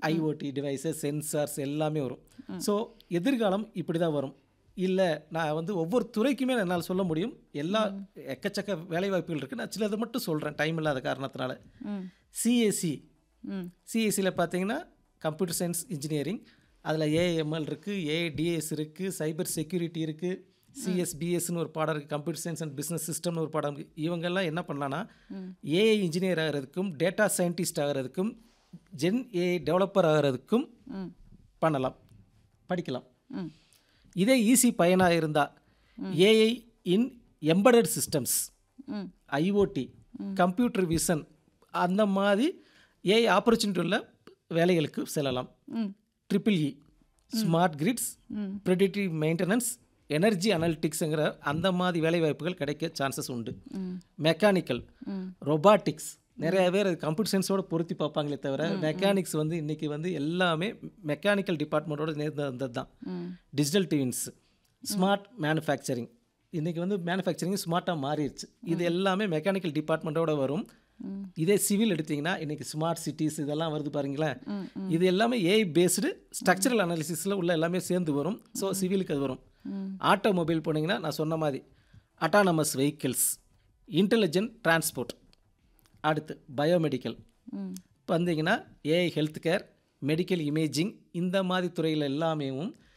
IoT devices sensors எல்லாமே வரும் so எதிர்காலம் இப்படி தான் வரும் இல்லை நான் வந்து ஒவ்வொரு துறைக்குமே என்னால் சொல்ல முடியும் எல்லா எக்கச்சக்க வேலைவாய்ப்புகள் இருக்குது நான் சிலதை மட்டும் சொல்கிறேன் டைம் இல்லாத காரணத்தினால ம் சிஎஸ்சி ம் சிஎஸ்சியில் பார்த்தீங்கன்னா கம்ப்யூட்டர் சயின்ஸ் இன்ஜினியரிங் அதில் ஏஎம்எல் இருக்குது ஏடிஎஸ் இருக்குது சைபர் செக்யூரிட்டி இருக்குது சிஎஸ்பிஎஸ்னு ஒரு பாடம் இருக்குது கம்ப்யூட்டர் சயின்ஸ் அண்ட் பிஸ்னஸ் சிஸ்டம்னு ஒரு பாடம் இருக்குது இவங்கெல்லாம் என்ன பண்ணலான்னா ஏஐ இன்ஜினியர் ஆகிறதுக்கும் டேட்டா சயின்டிஸ்ட் ஆகிறதுக்கும் ஜென் ஏஐ டெவலப்பர் ஆகிறதுக்கும் ம் பண்ணலாம் படிக்கலாம் ம் இதே ஈஸி பயனாக இருந்தால் ஏஐ இன் எம்படட் சிஸ்டம்ஸ் ம் ஐஓடி கம்ப்யூட்டர் விஷன் அந்த மாதிரி ஏஐ ஆப்பர்ச்சுனிட்டி உள்ள வேலைகளுக்கு செல்லலாம் ம் ட்ரிபிள் இ ஸ்மார்ட் கிரிட்ஸ் ம் ப்ரெடிட்டிவ் மெயின்டெனன்ஸ் எனர்ஜி அனலிட்டிக்ஸுங்கிற அந்த மாதிரி வேலைவாய்ப்புகள் கிடைக்க சான்சஸ் உண்டு ம் மெக்கானிக்கல் ம் ரொபாட்டிக்ஸ் நிறைய பேர் கம்ப்யூட்டர் சயின்ஸோட பொருத்தி பார்ப்பாங்களே தவிர மெக்கானிக்ஸ் வந்து இன்றைக்கி வந்து எல்லாமே மெக்கானிக்கல் டிபார்ட்மெண்ட்டோட நேர்ந்து வந்தது தான் ம் டிஜிட்டல் டிவின்ஸ் ஸ்மார்ட் மேனுஃபேக்சரிங் இன்றைக்கி வந்து மேனுஃபேக்சரிங் ஸ்மார்ட்டாக மாறிடுச்சு இது எல்லாமே மெக்கானிக்கல் டிபார்ட்மெண்ட்டோட வரும் இதே சிவில் எடுத்தீங்கன்னா இன்றைக்கி ஸ்மார்ட் சிட்டிஸ் இதெல்லாம் வருது பாருங்களேன் ம், இது எல்லாமே ஏஐ பேஸ்டு ஸ்ட்ரக்சரல் அனாலிசிஸில் உள்ள எல்லாமே சேர்ந்து வரும் ஸோ சிவிலுக்கு அது வரும் ம். ஆட்டோமொபைல் போனீங்கன்னா நான் சொன்ன மாதிரி அட்டானமஸ் வெஹிக்கிள்ஸ் இன்டெலிஜென்ட் டிரான்ஸ்போர்ட் அடுத்து பயோமெடிக்கல் ம் வந்தீங்கன்னா AI health care medical imaging இந்த மாதிரி துறையில் எல்லாமே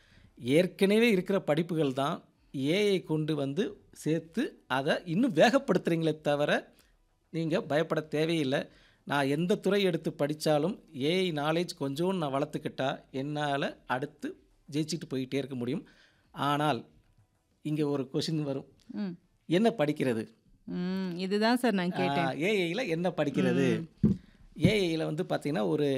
ஏற்கனவே இருக்கிற படிப்புகள் தான் ஏஐ கொண்டு வந்து சேர்த்து அதை இன்னும் வேகப்படுத்துகிறீங்களே தவிர நீங்கள் பயப்பட தேவையில்லை நான் எந்த துறை எடுத்து படித்தாலும் ஏஐ நாலேஜ் கொஞ்சம் நான் வளர்த்துக்கிட்டா என்னால் அடுத்து ஜெயிச்சுட்டு போயிட்டே இருக்க முடியும் ஆனால் இங்கே ஒரு கொஷின் வரும் ம் என்ன படிக்கிறது ம் இதுதான் சார் நான் கேட்டேன் ஏஐயில் என்ன படிக்கிறது ஏஐயில் வந்து பார்த்தீங்கன்னா ஒரு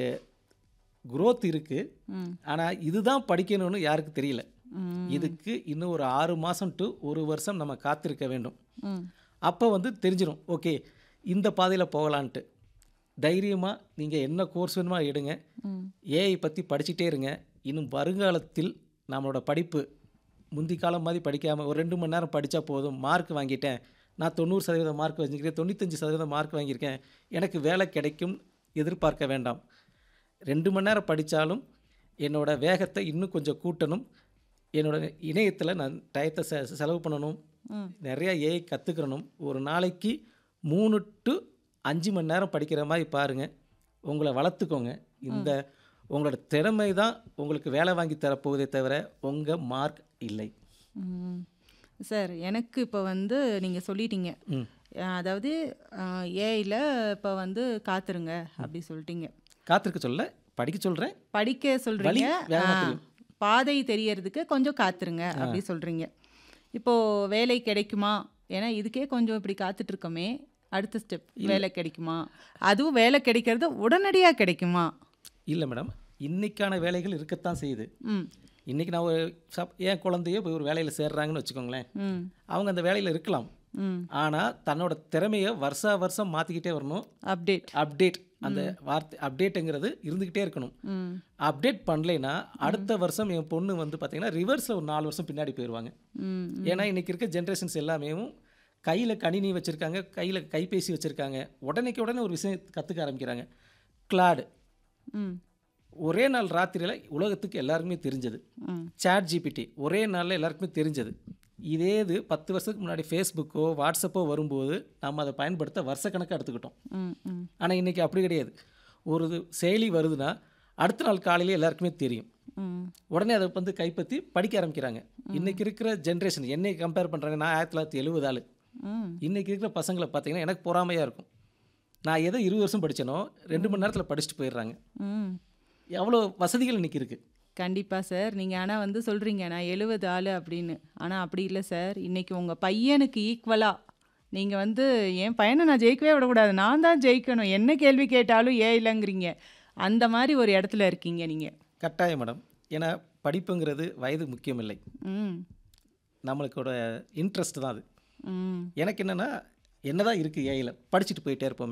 growth இருக்குது ம் ஆனால் இதுதான் படிக்கணும்னு யாருக்கு தெரியல ம் இதுக்கு இன்னும் ஒரு ஆறு மாதம் டு ஒரு வருஷம் நம்ம காத்திருக்க வேண்டும் ம் அப்போ வந்து தெரிஞ்சிடும் ஓகே இந்த பாதையில் போகலான்ட்டு தைரியமாக நீங்கள் என்ன கோர்ஸ் வேணுமா எடுங்க ம் ஏஐ பற்றி படிச்சுட்டே இருங்க இன்னும் வருங்காலத்தில் நம்மளோட படிப்பு முந்தி காலம் மாதிரி படிக்காமல் ஒரு ரெண்டு மணி நேரம் படித்தா போதும் மார்க் வாங்கிட்டேன் நான் தொண்ணூறு சதவீதம் மார்க் வாங்கியிருக்கேன் தொண்ணூத்தஞ்சு சதவீதம் மார்க் வாங்கியிருக்கேன் எனக்கு வேலை கிடைக்கும் எதிர்பார்க்க வேண்டாம் ரெண்டு மணி நேரம் படித்தாலும் என்னோட வேகத்தை இன்னும் கொஞ்சம் கூட்டணும் என்னோட இணையத்தில் நான் டயத்தை செ செலவு பண்ணணும் ம் நிறையா ஏஐ கற்றுக்கிறணும் ஒரு நாளைக்கு மூணு டு அஞ்சு மணி நேரம் படிக்கிற மாதிரி பாருங்கள் உங்களை வளர்த்துக்கோங்க இந்த உங்களோட திறமை தான் உங்களுக்கு வேலை வாங்கி தரப்போகுதே தவிர உங்கள் மார்க் இல்லை ம். சார் எனக்கு இப்போ வந்து நீங்கள் சொல்லிட்டீங்க ம் அஹ் அதாவது ஏஐயில் இப்போ வந்து காத்துருங்க அப்படி சொல்லிட்டீங்க காத்திருக்க சொல்ல படிக்க சொல்கிறேன் படிக்க சொல்கிறீங்க வேகமா தெரியும். பாதை தெரியறதுக்கு கொஞ்சம் காத்துருங்க அப்படி சொல்கிறீங்க இப்போது வேலை கிடைக்குமா ஏன்னா இதுக்கே கொஞ்சம் இப்படி காத்துட்டு இருக்கோமே அடுத்த ஸ்டெப் வேலை கிடைக்குமா அதுவும் வேலை கிடைக்கிறது உடனடியாக கிடைக்குமா இல்லை மேடம் இன்னைக்கான வேலைகள் இருக்கத்தான் செய்யுது ம் இன்றைக்கி நான் ஒரு சப் என் குழந்தைய போய் ஒரு வேலையில் சேர்றாங்கன்னு வச்சுக்கோங்களேன் ம் அவங்க அந்த வேலையில் இருக்கலாம் ம் ஆனால் தன்னோட திறமையை வருஷா வருஷம் மாற்றிக்கிட்டே வரணும் அப்டேட் அப்டேட் அந்த வார்த்தை அப்டேட்டுங்கிறது இருந்துக்கிட்டே இருக்கணும் ம் அப்டேட் பண்ணலைன்னா அடுத்த வருஷம் என் பொண்ணு வந்து பார்த்தீங்கன்னா ரிவர்ஸில் ஒரு நாலு வருஷம் பின்னாடி போயிடுவாங்க ம் ஏன்னா இன்றைக்கி இருக்க ஜென்ரேஷன்ஸ் எல்லாமே கையில் கணினி வச்சுருக்காங்க கையில் கைபேசி வச்சுருக்காங்க உடனேக்கு உடனே ஒரு விஷயம் கற்றுக்க ஆரம்பிக்கிறாங்க கிளாடு ம் ஒரே நாள் ராத்திரியில் உலகத்துக்கு எல்லாருக்குமே தெரிஞ்சது ம் சாட் ஜிபிடி ஒரே நாளில் எல்லாருக்குமே தெரிஞ்சது இதே இது பத்து வருஷத்துக்கு முன்னாடி ஃபேஸ்புக்கோ வாட்ஸ்அப்போ வரும்போது நம்ம அதை பயன்படுத்த வருஷக்கணக்காக எடுத்துக்கிட்டோம் ம் ம் ஆனால் இன்றைக்கி அப்படி கிடையாது ஒரு இது செயலி வருதுன்னா அடுத்த நாள் காலையிலே எல்லாருக்குமே தெரியும் ம் உடனே அதை வந்து கைப்பற்றி படிக்க ஆரம்பிக்கிறாங்க இன்றைக்கி இருக்கிற ஜென்ரேஷன் என்னை கம்பேர் பண்ணுறாங்க நான் ஆயிரத்தி தொள்ளாயிரத்தி எழுபது ஆள் ம் இன்றைக்கி இருக்கிற பசங்களை பார்த்தீங்கன்னா எனக்கு பொறாமையாக இருக்கும் நான் எதை இருபது வருஷம் படித்தேனோ ரெண்டு மணி நேரத்தில் படிச்சுட்டு போயிடுறாங்க ம் எவ்வளோ வசதிகள் இன்றைக்கி இருக்குது கண்டிப்பாக சார் நீங்கள் ஆனால் வந்து சொல்கிறீங்க நான் எழுபது ஆள் அப்படின்னு ஆனால் அப்படி இல்லை சார் இன்னைக்கு உங்கள் பையனுக்கு ஈக்குவலாக நீங்கள் வந்து என் பையனை நான் ஜெயிக்கவே விடக்கூடாது நான் தான் ஜெயிக்கணும் என்ன கேள்வி கேட்டாலும் ஏன் இல்லைங்கிறீங்க அந்த மாதிரி ஒரு இடத்துல இருக்கீங்க நீங்கள் கட்டாயம் மேடம் ஏன்னா படிப்புங்கிறது வயது முக்கியமில்லை ம் நம்மளுக்கோட இன்ட்ரெஸ்ட் தான் அது ம் எனக்கு என்னென்னா என்னதான் இருக்குது ஏஐயில் படிச்சுட்டு போயிட்டே இருப்போமே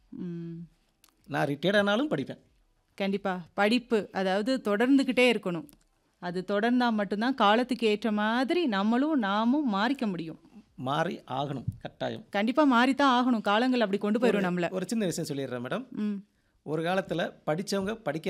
ம் நான் ரிட்டையர்ட் ஆனாலும் படிப்பேன் கண்டிப்பாக படிப்பு அதாவது தொடர்ந்துக்கிட்டே இருக்கணும் அது தொடர்ந்தால் மட்டும்தான் காலத்துக்கு ஏற்ற மாதிரி நம்மளும் நாமும் மாறிக்க முடியும் மாறி ஆகணும் கட்டாயம் கண்டிப்பாக மாறித்தான் ஆகணும் காலங்கள் அப்படி கொண்டு போயிடும் நம்மளை ஒரு சின்ன விஷயம் சொல்லிடுறேன் மேடம் ம் ஒரு காலத்தில் படித்தவங்க படிக்க